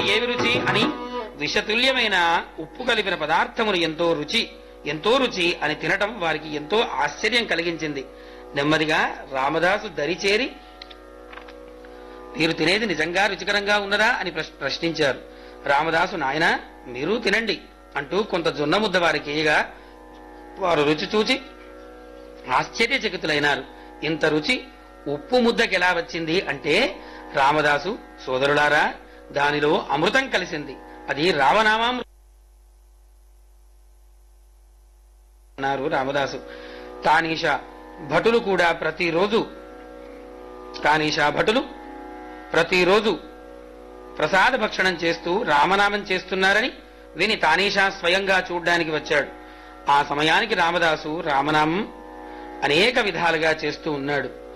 ఏమి రుచి అని విషతుల్యమైన ఉప్పు కలిపిన పదార్థమును ఎంతో రుచి ఎంతో రుచి అని తినటం వారికి ఎంతో ఆశ్చర్యం కలిగించింది నెమ్మదిగా రామదాసు దరిచేరి మీరు తినేది నిజంగా రుచికరంగా ఉన్నదా అని ప్రశ్- ప్రశ్నించారు రామదాసు నాయన మీరు తినండి అంటూ కొంత జొన్న ముద్ద వారికి ఇయ్యగా వారు రుచి చూచి ఆశ్చర్యచకితులైనారు ఇంత రుచి ఉప్పు ముద్దకి ఎలా వచ్చింది అంటే రామదాసు సోదరులారా దానిలో అమృతం కలిసింది అది రామనామామృతం అన్నారు రామదాసు తానీష భటులు కూడా ప్రతిరోజు తానీషా భటులు ప్రతిరోజు ప్రసాద భక్షణం చేస్తూ రామనామం చేస్తున్నారని విని తానీషా స్వయంగా చూడ్డానికి వచ్చాడు ఆ సమయానికి రామదాసు రామనామం అనేక విధాలుగా చేస్తూ ఉన్నాడు